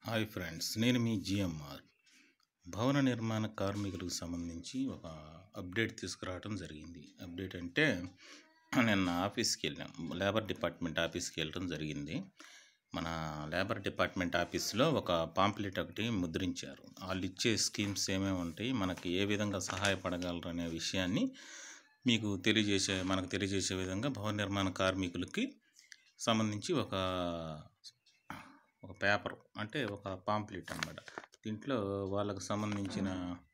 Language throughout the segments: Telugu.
హాయ్ ఫ్రెండ్స్ నేను మీ జిఎంఆర్ భవన నిర్మాణ కార్మికులకు సంబంధించి ఒక అప్డేట్ తీసుకురావడం జరిగింది అప్డేట్ అంటే నిన్న ఆఫీస్కి వెళ్ళాం లేబర్ డిపార్ట్మెంట్ ఆఫీస్కి వెళ్ళడం జరిగింది మన లేబర్ డిపార్ట్మెంట్ ఆఫీస్లో ఒక పాంప్లెట్ ఒకటి ముద్రించారు వాళ్ళు ఇచ్చే స్కీమ్స్ ఏమేమి ఉంటాయి మనకి ఏ విధంగా సహాయపడగలరు అనే విషయాన్ని మీకు తెలియజేసే మనకు తెలియజేసే విధంగా భవన నిర్మాణ కార్మికులకి సంబంధించి ఒక ఒక పేపర్ అంటే ఒక పాంప్లెట్ అన్నమాట దీంట్లో వాళ్ళకు సంబంధించిన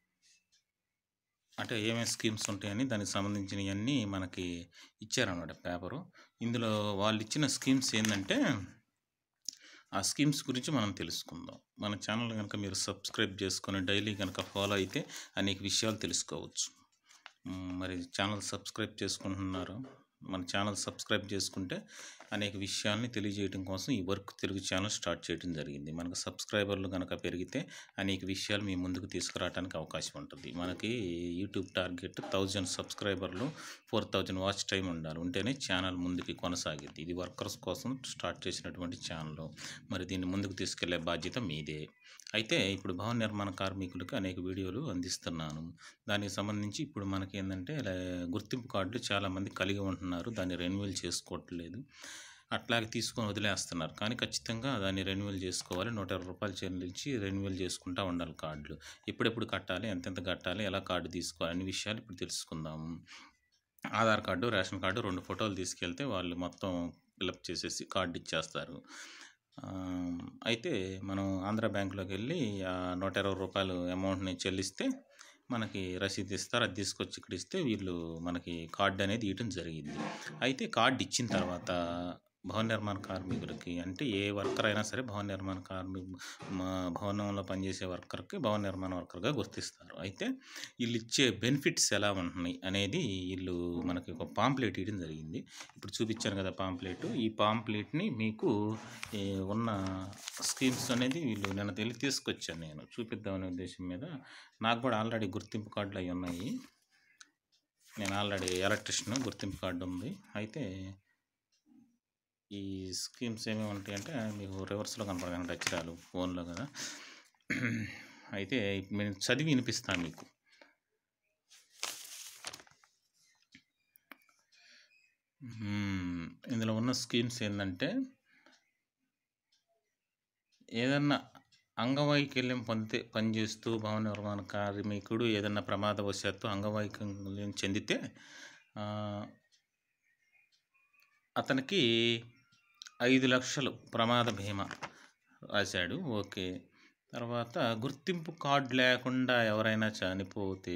అంటే ఏమేమి స్కీమ్స్ ఉంటాయని దానికి సంబంధించినవన్నీ మనకి ఇచ్చారన్నమాట పేపరు ఇందులో వాళ్ళు ఇచ్చిన స్కీమ్స్ ఏంటంటే ఆ స్కీమ్స్ గురించి మనం తెలుసుకుందాం మన ఛానల్ కనుక మీరు సబ్స్క్రైబ్ చేసుకొని డైలీ కనుక ఫాలో అయితే అనేక విషయాలు తెలుసుకోవచ్చు మ్, మరి ఛానల్ సబ్స్క్రైబ్ చేసుకుంటున్నారు మన ఛానల్ సబ్స్క్రైబ్ చేసుకుంటే అనేక విషయాల్ని తెలియజేయడం కోసం ఈ వర్క్ తెలుగు ఛానల్ స్టార్ట్ చేయడం జరిగింది మనకు సబ్స్క్రైబర్లు కనుక పెరిగితే అనేక విషయాలు మీ ముందుకు తీసుకురావడానికి అవకాశం ఉంటుంది మనకి యూట్యూబ్ టార్గెట్ థౌజండ్ సబ్స్క్రైబర్లు ఫోర్ థౌజండ్ వాచ్ టైం ఉండాలి ఉంటేనే ఛానల్ ముందుకి కొనసాగిద్ది ఇది వర్కర్స్ కోసం స్టార్ట్ చేసినటువంటి ఛానల్ మరి దీన్ని ముందుకు తీసుకెళ్లే బాధ్యత మీదే అయితే ఇప్పుడు భవన నిర్మాణ కార్మికులకు అనేక వీడియోలు అందిస్తున్నాను దానికి సంబంధించి ఇప్పుడు మనకి ఏంటంటే ఇలా గుర్తింపు కార్డులు చాలామంది కలిగి ఉంటున్నారు దాన్ని రెన్యువల్ చేసుకోవట్లేదు అట్లాగే తీసుకొని వదిలేస్తున్నారు కానీ ఖచ్చితంగా దాన్ని రెన్యువల్ చేసుకోవాలి నూట ఇరవై రూపాయలు చెల్లించి రెన్యువల్ చేసుకుంటూ ఉండాలి కార్డులు ఎప్పుడెప్పుడు కట్టాలి ఎంతెంత కట్టాలి ఎలా కార్డు తీసుకోవాలి అన్ని విషయాలు ఇప్పుడు తెలుసుకుందాము ఆధార్ కార్డు రేషన్ కార్డు రెండు ఫోటోలు తీసుకెళ్తే వాళ్ళు మొత్తం ఫిలప్ చేసేసి కార్డు ఇచ్చేస్తారు ఆ, అయితే మనం ఆంధ్ర బ్యాంకులోకి వెళ్ళి ఆ నూట ఇరవై రూపాయలు అమౌంట్ని చెల్లిస్తే మనకి రసీదు ఇస్తారు అది తీసుకొచ్చి ఇక్కడ ఇస్తే వీళ్ళు మనకి కార్డు అనేది ఇవ్వడం జరిగింది అయితే కార్డు ఇచ్చిన తర్వాత భవన నిర్మాణ కార్మికులకి అంటే ఏ వర్కర్ అయినా సరే భవన నిర్మాణ కార్మిక మా భవనంలో పనిచేసే వర్కర్కి భవన నిర్మాణ వర్కర్గా గుర్తిస్తారు అయితే వీళ్ళు ఇచ్చే బెనిఫిట్స్ ఎలా ఉంటున్నాయి అనేది వీళ్ళు మనకి ఒక పాంప్లెట్ ఇవ్వడం జరిగింది ఇప్పుడు చూపించాను కదా పాంప్లెట్ ఈ పాంప్లెట్ని మీకు ఈ ఉన్న స్కీమ్స్ అనేది వీళ్ళు నిన్న తెలియ తీసుకొచ్చాను నేను చూపిద్దామనే ఉద్దేశం మీద నాకు కూడా ఆల్రెడీ గుర్తింపు కార్డులు అవి ఉన్నాయి నేను ఆల్రెడీ ఎలక్ట్రిషియన్ గుర్తింపు కార్డు ఉంది అయితే ఈ స్కీమ్స్ ఏమేమి ఉంటాయంటే మీకు రివర్స్లో కనపడగలంటే అక్షరాలు ఫోన్లో కదా అయితే ఇప్పుడు నేను చదివి వినిపిస్తాను మీకు మ్మ్. ఇందులో ఉన్న స్కీమ్స్ ఏంటంటే ఏదన్నా అంగవైకల్యం పొందితే పనిచేస్తూ భవన నిర్మాణ కార్మికుడు ఏదన్నా ప్రమాదవశాత్తు అంగవైకల్యం చెందితే ఆ, అతనికి ఐదు లక్షలు ప్రమాద బీమా రాశాడు ఓకే తర్వాత గుర్తింపు కార్డు లేకుండా ఎవరైనా చనిపోతే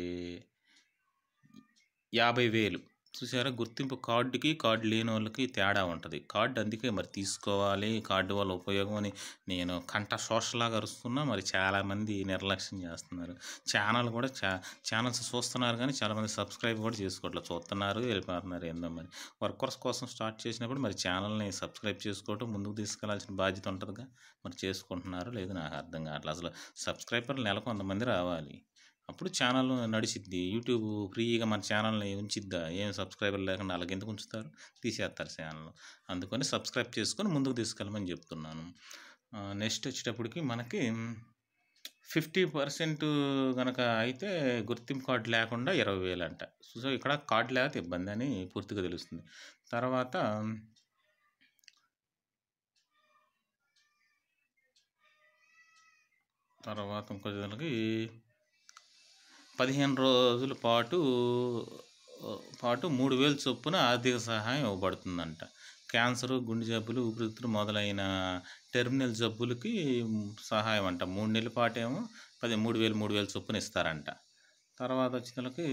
యాభై వేలు చూసారా గుర్తింపు కార్డుకి కార్డు లేని వాళ్ళకి తేడా ఉంటుంది కార్డు అందుకే మరి తీసుకోవాలి కార్డు వల్ల ఉపయోగం అని నేను కంట సోషల్లాగా అరుస్తున్నా మరి చాలామంది నిర్లక్ష్యం చేస్తున్నారు ఛానల్ కూడా చా ఛానల్స్ చూస్తున్నారు కానీ చాలామంది సబ్స్క్రైబ్ కూడా చేసుకోవట్లేదు చూస్తున్నారు వెళ్ళిపోతున్నారు ఏందో మరి వర్కర్స్ కోసం స్టార్ట్ చేసినప్పుడు మరి ఛానల్ని సబ్స్క్రైబ్ చేసుకోవటం ముందుకు తీసుకెళ్లాల్సిన బాధ్యత ఉంటుందిగా మరి చేసుకుంటున్నారు లేదు నాకు అర్థం కావట్లేదు అసలు సబ్స్క్రైబర్లు నెలకు కొంతమంది రావాలి అప్పుడు ఛానల్ నడిచిద్ది యూట్యూబ్ ఫ్రీగా మన ఛానల్ని ఉంచిద్దా ఏం సబ్స్క్రైబర్ లేకుండా అలాగ ఎందుకు ఉంచుతారు తీసేస్తారు ఛానల్ అందుకని సబ్స్క్రైబ్ చేసుకొని ముందుకు తీసుకెళ్ళమని చెప్తున్నాను నెక్స్ట్ వచ్చేటప్పటికి మనకి ఫిఫ్టీ పర్సెంట్ కనుక అయితే గుర్తింపు కార్డు లేకుండా ఇరవై వేలు అంట సో ఇక్కడ కార్డు లేకపోతే ఇబ్బంది అని పూర్తిగా తెలుస్తుంది తర్వాత తర్వాత ఇంకో దానికి పదిహేను రోజుల పాటు పాటు మూడు వేలు చొప్పున ఆర్థిక సహాయం ఇవ్వబడుతుందంట క్యాన్సర్ గుండె జబ్బులు ఊపిరితిత్తులు మొదలైన టెర్మినల్ జబ్బులకి సహాయం అంట మూడు నెలల పాటు ఏమో పది మూడు వేలు మూడు వేలు చొప్పున ఇస్తారంట తర్వాత వచ్చినకి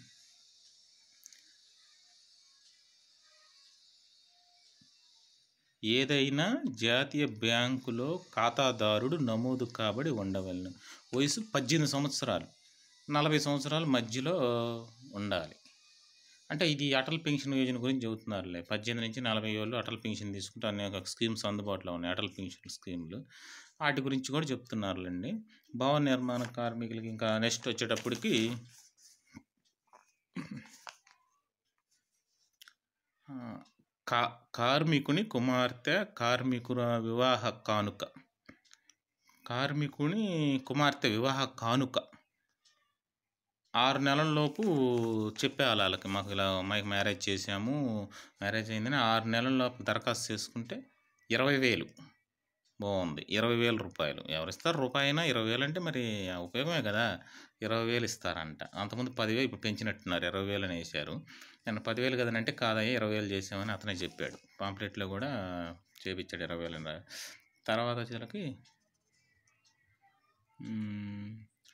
ఏదైనా జాతీయ బ్యాంకులో ఖాతాదారుడు నమోదు కాబడి ఉండవలను వయసు పద్దెనిమిది సంవత్సరాలు నలభై సంవత్సరాల మధ్యలో ఉండాలి అంటే ఇది అటల్ పెన్షన్ యోజన గురించి చెబుతున్నారులే పద్దెనిమిది నుంచి నలభై ఏళ్ళు అటల్ పెన్షన్ తీసుకుంటే అనేక స్కీమ్స్ అందుబాటులో ఉన్నాయి అటల్ పెన్షన్ స్కీమ్లు వాటి గురించి కూడా చెప్తున్నారులేండి భవన నిర్మాణ కార్మికులకి ఇంకా నెక్స్ట్ వచ్చేటప్పటికి ఆ, కా కార్మికుని కుమార్తె కార్మికుల వివాహ కానుక కార్మికుని కుమార్తె వివాహ కానుక ఆరు నెలల్లోపు చెప్పేయాలి వాళ్ళకి మాకు ఇలా మాకు మ్యారేజ్ చేసాము మ్యారేజ్ అయిందని ఆరు నెలల్లోపు దరఖాస్తు చేసుకుంటే ఇరవై వేలు బాగుంది ఇరవై వేల రూపాయలు ఎవరిస్తారు రూపాయి అయినా ఇరవై వేలు అంటే మరి ఆ ఉపయోగమే కదా ఇరవై వేలు ఇస్తారంట అంతకుముందు పదివేలు ఇప్పుడు పెంచినట్టున్నారు ఇరవై వేలు అని వేశారు నేను పదివేలు కదని అంటే కాదయ్యా ఇరవై వేలు చేసామని అతనే చెప్పాడు పాంప్లెట్లో కూడా చేపించాడు ఇరవై వేలు అని రా- తర్వాత వచ్చేసరికి మ్మ్,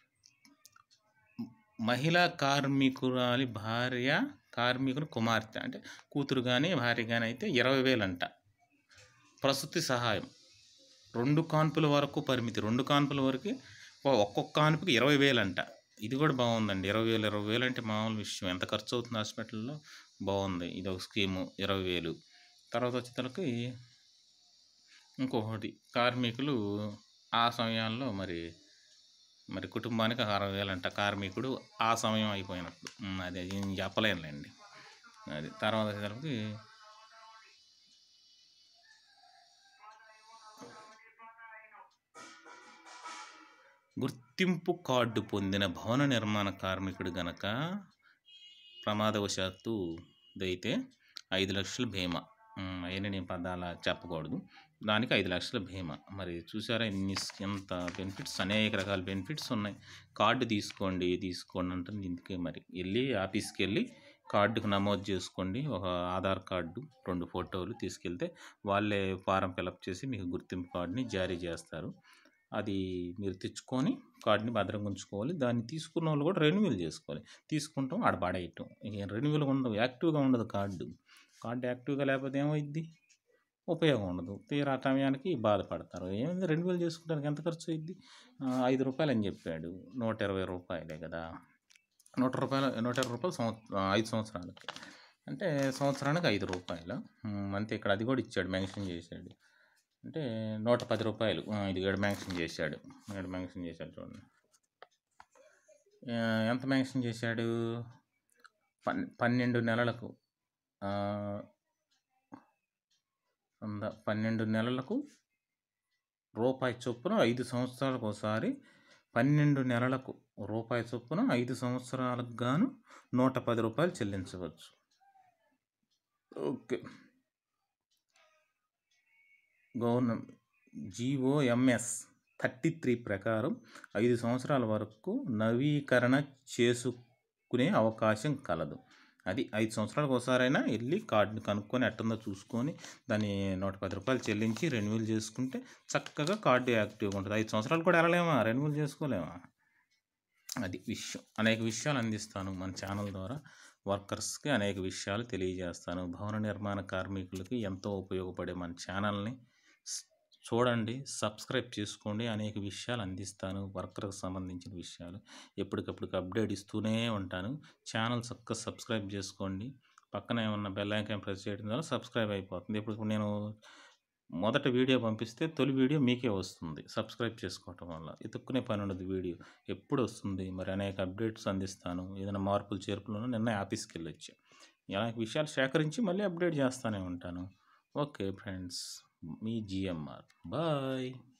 మహిళా కార్మికురాలి భార్య కార్మికుని కుమార్తె అంటే కూతురు కానీ భార్య కానీ అయితే ఇరవై వేలు అంట ప్రసూతి సహాయం రెండు కాన్పుల వరకు పరిమితి రెండు కాన్పుల వరకు ఒ- ఒక్కొక్క కాన్పుకి ఇరవై వేలు అంట ఇది కూడా బాగుందండి ఇరవై వేలు ఇరవై వేలు అంటే మామూలు విషయం ఎంత ఖర్చు అవుతుంది హాస్పిటల్లో బాగుంది ఇది ఒక స్కీము ఇరవై వేలు తర్వాత వచ్చేసరికి ఇంకొకటి కార్మికులు ఆ సమయాల్లో మరి మరి కుటుంబానికి అరవై వేలు అంట కార్మికుడు ఆ సమయం అయిపోయినప్పుడు ఉమ్, అది ఏం చెప్పలేనులేండి అది తర్వాత వచ్చేసరికి గుర్తింపు కార్డు పొందిన భవన నిర్మాణ కార్మికుడు గనక ప్రమాదవశాత్తు దైతే ఐదు లక్షల బీమా ఉమ్, అయినా నేను పదాల చెప్పకూడదు దానికి ఐదు లక్షల బీమా మరి చూసారా ఇన్ని స్- ఎంత బెనిఫిట్స్ అనేక రకాల బెనిఫిట్స్ ఉన్నాయి కార్డు తీసుకోండి తీసుకోండి అంటుంది ఇందుకే మరి వెళ్ళి ఆఫీస్కి వెళ్ళి కార్డుకు నమోదు చేసుకోండి ఒక ఆధార్ కార్డు రెండు ఫోటోలు తీసుకెళ్తే వాళ్ళే ఫారం ఫిలప్ చేసి మీకు గుర్తింపు కార్డుని జారీ చేస్తారు అది మీరు తెచ్చుకొని కార్డుని భద్రంగా ఉంచుకోవాలి దాన్ని తీసుకున్న వాళ్ళు కూడా రెన్యువల్ చేసుకోవాలి తీసుకుంటాం ఆడ పడేయటం ఇక రెన్యువల్ ఉండదు యాక్టివ్గా ఉండదు కార్డు కార్డు యాక్టివ్గా లేకపోతే ఏమైద్ది ఉపయోగం ఉండదు తీరా సమయానికి బాధపడతారు ఏమైంది రెన్యువల్ చేసుకోవడానికి ఎంత ఖర్చు అయింది ఐదు రూపాయలు అని చెప్పాడు నూట ఇరవై రూపాయలే కదా నూట రూపాయలు నూట ఇరవై రూపాయలు సంవత్సరం ఐదు సంవత్సరాలకి అంటే సంవత్సరానికి ఐదు రూపాయలు ఉమ్, అంతే ఇక్కడ అది కూడా ఇచ్చాడు మెన్షన్ చేశాడు అంటే నూట పది రూపాయలు ఆ, ఇది ఏడు మెన్షన్ చేశాడు ఏడు మెన్షన్ చేశాడు చూడండి ఆ, ఎంత మెన్షన్ చేశాడు పన్ పన్నెండు నెలలకు ఆ, వంద పన్నెండు నెలలకు రూపాయి చొప్పున ఐదు సంవత్సరాలకు ఒకసారి పన్నెండు నెలలకు రూపాయి చొప్పున ఐదు సంవత్సరాలకు గాను నూట పది రూపాయలు చెల్లించవచ్చు okay government GOMS thirty three ప్రకారం ఐదు సంవత్సరాల వరకు నవీకరణ చేసుకునే అవకాశం కలదు అది ఐదు సంవత్సరాలకు ఒకసారైనా వెళ్ళి కార్డుని కనుక్కొని ఎట్టుందో చూసుకొని దాన్ని నూట పది రూపాయలు చెల్లించి రెన్యువల్ చేసుకుంటే చక్కగా కార్డు యాక్టివ్గా ఉంటుంది ఐదు సంవత్సరాలు కూడా వెళ్ళలేమా రెన్యువల్ చేసుకోలేమా అది విషయం అనేక విషయాలు అందిస్తాను మన ఛానల్ ద్వారా వర్కర్స్కి అనేక విషయాలు తెలియజేస్తాను భవన నిర్మాణ కార్మికులకి ఎంతో ఉపయోగపడే మన ఛానల్ని స్- చూడండి సబ్స్క్రైబ్ చేసుకోండి అనేక విషయాలు అందిస్తాను వర్కర్కి సంబంధించిన విషయాలు ఎప్పటికప్పుడు అప్డేట్ ఇస్తూనే ఉంటాను ఛానల్ చక్కగా సబ్స్క్రైబ్ చేసుకోండి పక్కన ఏమన్నా బెల్ ఐకాన్ ప్రెస్ చేయడం ద్వారా సబ్స్క్రైబ్ అయిపోతుంది ఇప్పుడు నేను మొదట వీడియో పంపిస్తే తొలి వీడియో మీకే వస్తుంది సబ్స్క్రైబ్ చేసుకోవటం వల్ల ఎత్తుక్కునే పని ఉండదు వీడియో ఎప్పుడు వస్తుంది మరి అనేక అప్డేట్స్ అందిస్తాను ఏదైనా మార్పులు చేర్పులను నిన్న ఆఫీస్కి వెళ్ళొచ్చు ఇలాంటి విషయాలు సేకరించి మళ్ళీ అప్డేట్ చేస్తూనే ఉంటాను ఓకే ఫ్రెండ్స్ మీ జిఎంఆర్ బాయ్